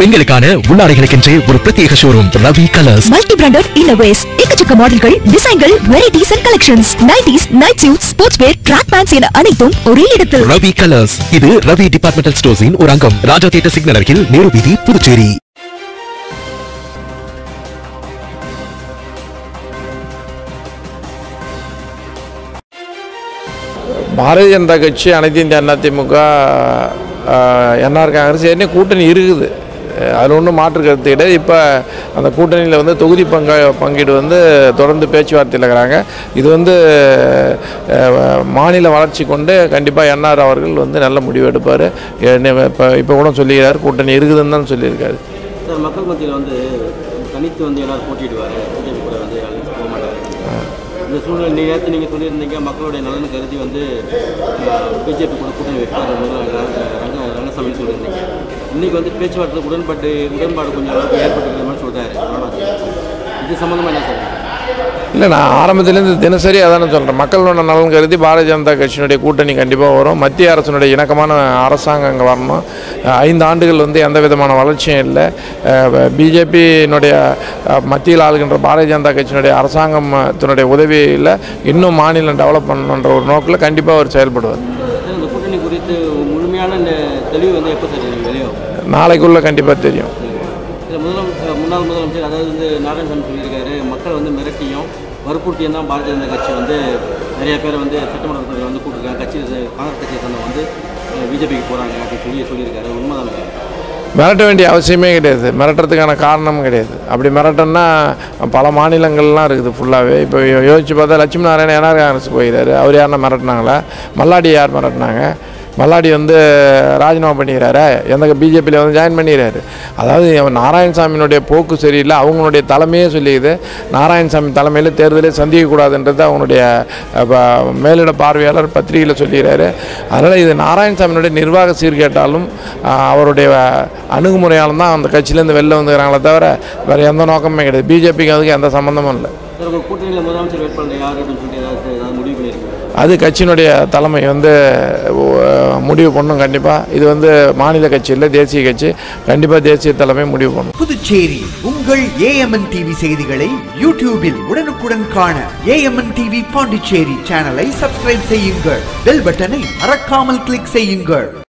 பெண்களுக்கான உள்ளாடைகளுக்கென்றே ஒரு பிரத்யேக showroom Ravi colours multi branded இன்னோவேஸ் எக்கச்சக்க மாடல்கள் டிசைன்கள் varieties and collections nighties night suit sports wear track pants என அனைத்தும் ஒரே இடத்தில் ரவி கலர்ஸ் இது ரவி டிபார்ட்மெண்டல் ஸ்டோர்ஸின் ஒரு அங்கம் ராஜா தியேட்டர் சிக்னல் அருகில் நேரு வீதி புதுச்சேரி பாரதிய ஜனதா கட்சி அனைத்து இந்திய அண்ணா திமுக என்ஆர் காங்கிரஸ் ஏற்கனவே கூட்டணி இருக்குது அஹ் அதில் ஒன்றும் மாற்று கருத்து கிடையாது இப்போ அந்த கூட்டணியில் வந்து தொகுதி பங்கா பங்கீடு வந்து தொடர்ந்து பேச்சுவார்த்தையில் இருக்கிறாங்க இது வந்து அஹ், மாநில வளர்ச்சி கொண்டு கண்டிப்பாக என்ஆர் அவர்கள் வந்து நல்ல முடிவு எடுப்பார் இப்போ இப்போ கூட சொல்லிக்கிறார் கூட்டணி இருக்குதுன்னு தான் சொல்லியிருக்காரு சார் மக்கள் மத்தியில் வந்து தனித்து வந்து எல்லாரும் போட்டிடுவார் பிஜேபி கூட வந்து யாரும் போக மாட்டாங்க இந்த சூழ்நிலை நீ நேற்று நீங்கள் சொல்லியிருந்தீங்க மக்களுடைய நலன் கருதி வந்து பிஜேபி கூட கூட்டணி வைப்பார் ரங்க ரங்கசாமி சொல்லியிருந்தீங்க இன்னைக்கு வந்து பேச்சுவார்த்தை உடன்பாட்டு உடன்பாடு கொஞ்சம் அளவுக்கு ஏற்பட்டுக்கிற மாதிரி சொல்கிறாரு இது சம்மந்தமாக என்ன சார் இல்லை நான் ஆரம்பத்துலேருந்து தினசரி அதானே சொல்கிறேன் மக்களோட நலன் கருதி பாரதிய ஜனதா கட்சியினுடைய கூட்டணி கண்டிப்பாக வரும் மத்திய அரசினுடைய இணக்கமான அரசாங்கம் அங்கே வரணும் அஹ் ஐந்து ஆண்டுகள் வந்து எந்த விதமான வளர்ச்சியும் இல்லை பிஜேபியினுடைய மத்தியில் ஆளுகின்ற பாரதிய ஜனதா கட்சியினுடைய அரசாங்கத்தினுடைய உதவியில் இன்னும் மாநிலம் டெவலப் பண்ணணுன்ற ஒரு நோக்கில் கண்டிப்பாக அவர் செயல்படுவார் சார் இந்த கூட்டணி குறித்து முழுமையான இந்த தெளிவு வந்து எப்போ சார் வெளியாகும் நாளைக்குள்ளே கண்டிப்பாக தெரியும் இதில் முதலம் முன்னாள் முதலமைச்சர் அதாவது வந்து நாராயணசாமி சொல்லியிருக்காரு மக்களை வந்து மிரட்டியும் வற்புறுத்தியும் தான் பாரதிய ஜனதா கட்சி வந்து நிறைய பேரை வந்து சட்டமன்றத்தில் வந்து கூப்பிட்டுருக்காங்க கட்சி காங்கிரஸ் கட்சியை சேர்ந்தவங்க வந்து பிஜேபிக்கு போகிறாங்க அப்படின்னு சொல்லி சொல்லியிருக்காரு உண்மைதான் மிரட்ட வேண்டிய அவசியமே கிடையாது மிரட்டுறதுக்கான காரணமும் கிடையாது அப்படி மிரட்டன்னா பல மாநிலங்கள்லாம் இருக்குது ஃபுல்லாகவே இப்போ யோ- யோசிச்சு பார்த்தா லட்சுமி நாராயணன் என்ஆர் காங்கிரஸ் போயிறாரு அவர் யாருன்னா மிரட்டினாங்களா மல்லாடி யார் மிரட்டினாங்க மல்லாடி வந்து ராஜினாமா பண்ணிக்கிறாரு எந்த பிஜேபியில் வந்து ஜாயின் பண்ணிக்கிறாரு அதாவது அவன் நாராயணசாமியினுடைய போக்கு சரியில்லை அவங்களுடைய தலைமையே சொல்லியுது நாராயணசாமி தலைமையில் தேர்தலே சந்திக்கக்கூடாதுன்றது அவங்களுடைய அஹ், ப- மேலிட பார்வையாளர் பத்திரிகையில் சொல்லிக்கிறாரு அதனால் இது நாராயணசாமியினுடைய நிர்வாக சீர்கேட்டாலும் அஹ், அவருடைய அணுகுமுறையாலும் தான் அந்த கட்சியிலேருந்து வெளில வந்துக்கிறாங்களே தவிர வேறு எந்த நோக்கமே கிடையாது பிஜேபிக்கு அதுக்கு எந்த சம்மந்தமும் இல்லை சார் உங்கள் கூட்டணியில் முதலமைச்சர் வேட்பாளர் யார் அப்படின்னு சொல்லிட்டு ஏதாவது ஏதாவது முடிவு பண்ணியிருக்கீங்க அது கட்சியினுடைய தலைமை வந்து அஹ், முடிவு பண்ணும் கண்டிப்பாக இது வந்து மாநில கட்சி இல்லை தேசிய கட்சி கண்டிப்பாக தேசிய தலைமை முடிவு பண்ணும் புதுச்சேரி உங்கள் ஏஎம்என் டிவி செய்திகளை யூடியூபில் உடனுக்குடன் காண ஏஎம்என் டிவி பாண்டிச்சேரி சேனலை சப்ஸ்கிரைப் செய்யுங்கள் பெல் பட்டனை மறக்காமல் கிளிக் செய்யுங்கள்